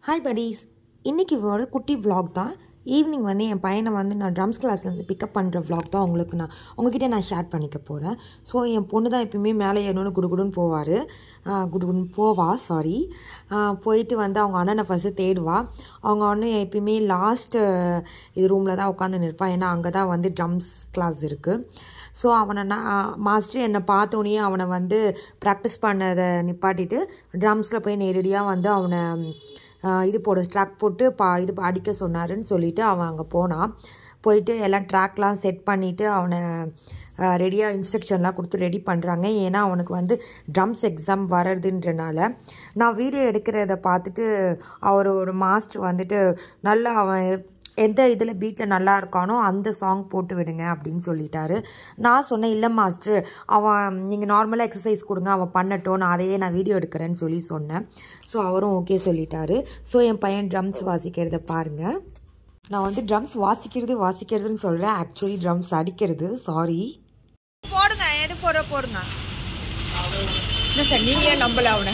Hi buddies இன்னைக்கு ஒரு குட்டி vlog தான் ஈவினிங் வந்து என் பையனை வந்து நான் ட்ரம்ஸ் கிளாஸ்லேருந்து பிக்கப் பண்ணுற vlog தான் உங்களுக்கு நான் உங்ககிட்ட நான் ஷேர் பண்ணிக்க போகிறேன் ஸோ என் பொண்ணு தான் எப்பயுமே மேலே ஏறணும்னு குடுகுடுன்னு போவார் குடுகுடுன்னு போவா சாரி போயிட்டு வந்து அவங்க அண்ணனை ஃபஸ்ட்டு தேடுவா அவங்க அண்ணன் எப்பயுமே லாஸ்ட்டு இது ரூமில் தான் உட்காந்து நிற்பான் ஏன்னா அங்கே தான் வந்து ட்ரம்ஸ் கிளாஸ் இருக்குது ஸோ அவனை நான் மாஸ்டர் என்னை பார்த்தோன்னே அவனை வந்து ப்ராக்டிஸ் பண்ணதை நிப்பாட்டிட்டு ட்ரம்ஸில் போய் நேரடியாக வந்து அவனை ஆஹ், இது போட ட்ராக் போட்டு பா இது அடிக்க சொன்னாருன்னு சொல்லிட்டு அவன் அங்கே போனான் போயிட்டு எல்லாம் ட்ராக்லாம் செட் பண்ணிவிட்டு அவனை ரெடியாக இன்ஸ்ட்ரக்ஷன்லாம் கொடுத்து ரெடி பண்ணுறாங்க ஏன்னா அவனுக்கு வந்து ட்ரம்ஸ் எக்ஸாம் வர்றதுன்றனால நான் வீடியோ எடுக்கிறத பார்த்துட்டு அவர் ஒரு மாஸ்டர் வந்துட்டு நல்லா அவன் எந்த இதில் பீட்டில் நல்லா இருக்கானோ அந்த சாங் போட்டு விடுங்க அப்படின்னு சொல்லிட்டாரு நான் சொன்னேன் இல்லை மாஸ்டர் அவன் நீங்கள் நார்மலாக எக்ஸசைஸ் கொடுங்க அவன் பண்ணட்டும் நான் அதையே நான் வீடியோ எடுக்கிறேன்னு சொல்லி சொன்னேன் ஸோ அவரும் ஓகே சொல்லிட்டாரு ஸோ என் பையன் ட்ரம்ஸ் வாசிக்கிறத பாருங்கள் நான் வந்து ட்ரம்ஸ் வாசிக்கிறது வாசிக்கிறதுன்னு சொல்கிறேன் ஆக்சுவலி ட்ரம்ஸ் அடிக்கிறது சாரி போடுங்க எது போடுற போடுங்க என்ன சார் நீங்க ஏன் நம்பல அவனை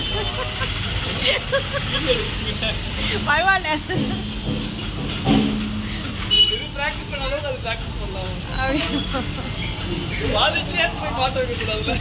பரவாயில்ல இது practice பண்ண அளவுக்கு அது practice பண்ணலாம். அப்படி. volunteer ஆ போய் பாட்டு வைக்க கூடாதுல்ல?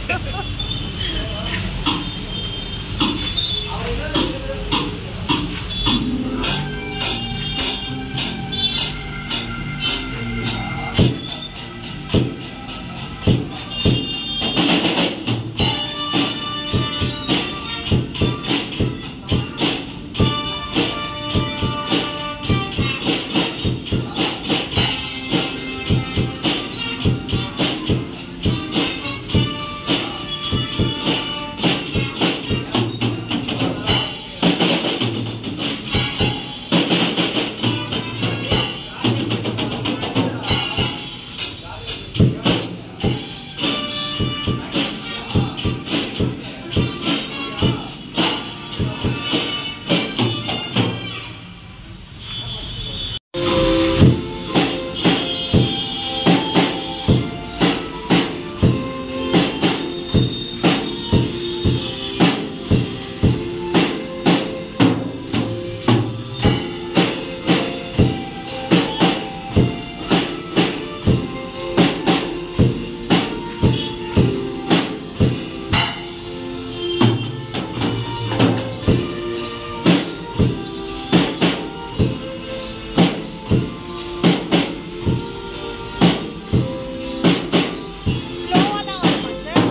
ஸ்லோவா தான் வருமா சார்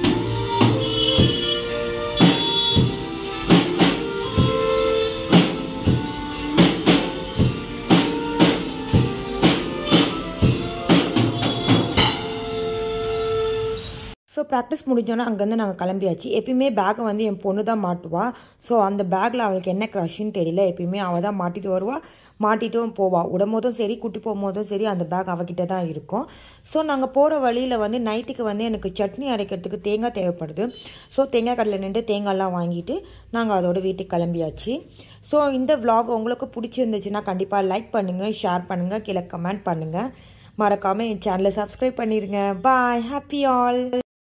ஸோ ப்ராக்டிஸ் முடிஞ்சோன்னா அங்கேருந்து நாங்கள் கிளம்பியாச்சு எப்பயுமே பேக்கை வந்து என் பொண்ணு தான் மாட்டுவா ஸோ அந்த பேக்கில் அவளுக்கு என்ன க்ரஷ்ன்னு தெரியல எப்பயுமே அவள் தான் மாட்டிட்டு வருவா மாட்டிட்டும் போவா விடும்போதும் சரி கூட்டி போகும்போதும் சரி அந்த பேக் அவகிட்ட தான் இருக்கும் ஸோ நாங்கள் போகிற வழியில் வந்து நைட்டுக்கு வந்து எனக்கு சட்னி அரைக்கிறதுக்கு தேங்காய் தேவைப்படுது ஸோ தேங்காய் கடையில் நின்று தேங்காய்லாம் வாங்கிட்டு நாங்கள் அதோட வீட்டுக்கு கிளம்பியாச்சு ஸோ இந்த vlog உங்களுக்கு பிடிச்சிருந்துச்சுன்னா கண்டிப்பாக லைக் பண்ணுங்கள் ஷேர் பண்ணுங்கள் கீழே கமெண்ட் பண்ணுங்கள் மறக்காமல் என் சேனலை சப்ஸ்கிரைப் பண்ணிடுங்க பாய் ஹாப்பி ஆல்